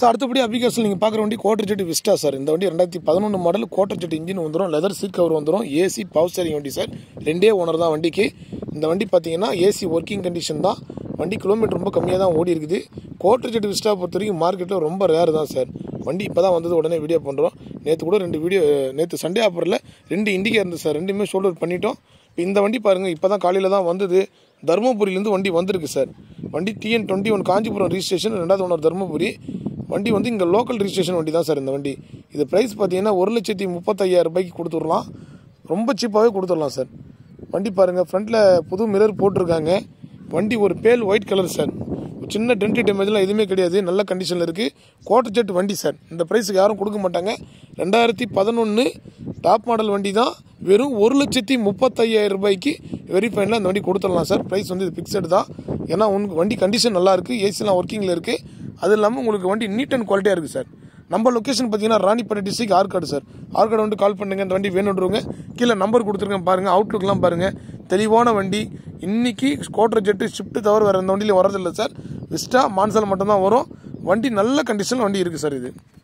so அடுத்தபடி application நீங்கள் பார்க்குற வண்டி கோட்டர் ஜெட் விஸ்டா சார் இந்த வண்டி ரெண்டாயிரத்தி பதினொன்று மாடல் கோட்டர் ஜெட் இன்ஜின் வந்துடும் லெதர் சீட் கவர் வந்துடும் ஏசி பவர் ஸ்டேரிங் வண்டி சார் ரெண்டே ஓனர் தான் வண்டிக்கு இந்த வண்டி பார்த்தீங்கன்னா ஏசி ஒர்க்கிங் கண்டிஷன் தான் வண்டி கிலோமீட்டர் ரொம்ப கம்மியாக தான் ஓடி இருக்குது கோட்டர் ஜெட் விஸ்டா பொறுத்த வரைக்கும் மார்க்கெட்டில் ரொம்ப ரேர் தான் சார் வண்டி இப்போ தான் வந்தது உடனே வீடியோ பண்ணுறோம் நேற்று கூட ரெண்டு வீடியோ நேற்று சண்டே ஆஃபரில் ரெண்டு இண்டிகா இருந்தது சார் ரெண்டுமே ஷோல்டர் பண்ணிட்டோம் இப்போ இந்த வண்டி பாருங்கள் இப்போ தான் காலையில் தான் வந்தது தருமபுரியிலேருந்து வண்டி வந்திருக்கு சார் வண்டி TN twenty one Kanchipuram registration ரெண்டாவது ஓனர் தருமபுரி வண்டி வந்து இங்கே லோக்கல் ரிஜிஸ்ட்ரேஷன் வண்டி தான் சார் இந்த வண்டி இது ப்ரைஸ் பார்த்தீங்கன்னா ஒரு லட்சத்தி முப்பத்தையாயிரம் ரூபாய்க்கு கொடுத்துடலாம் ரொம்ப சீப்பாகவே கொடுத்துடலாம் சார் வண்டி பாருங்கள் ஃப்ரண்ட்டில் புது மிரர் போட்டிருக்காங்க வண்டி ஒரு பேல் ஒயிட் கலர் சார் ஒரு சின்ன டென்டி டேமேஜ்லாம் எதுவுமே கிடையாது நல்ல கண்டிஷனில் இருக்குது கோட்டர் ஜெட் வண்டி சார் இந்த ப்ரைஸுக்கு யாரும் கொடுக்க மாட்டாங்க ரெண்டாயிரத்தி பதினொன்று டாப் மாடல் வண்டி தான் வெறும் ஒரு லட்சத்தி முப்பத்தையாயிரம் ரூபாய்க்கு வெரி ஃபைனில் அந்த வண்டி கொடுத்துடலாம் சார் ப்ரைஸ் வந்து இது ஃபிக்ஸட் தான் ஏன்னா உங்களுக்கு வண்டி கண்டிஷன் நல்லா இருக்குது ஏசிலாம் ஒர்க்கிங்கில் இருக்குது அது இல்லாமல் உங்களுக்கு வண்டி நீட் அண்ட் குவாலிட்டியாக இருக்குது சார் நம்ம லொக்கேஷன் பார்த்தீங்கன்னா ராணிப்பேட்டை டிஸ்ட்ரிக் ஆற்காடு சார் ஆற்காடு வந்து கால் பண்ணுங்க இந்த வண்டி வேணுன்றவங்க கீழே நம்பர் கொடுத்துருக்கேன் பாருங்கள் அவுட்லுக்லாம் பாருங்கள் தெளிவான வண்டி இன்னைக்கு ஸ்கோட்டர் ஜெட்டு ஷிஃப்ட் தவிர வேறு எந்த வண்டியிலும் வரதில்லை சார் விஸ்டா மான்சல் மட்டும்தான் வரும் வண்டி நல்ல கண்டிஷனில் வண்டி இருக்குது சார் இது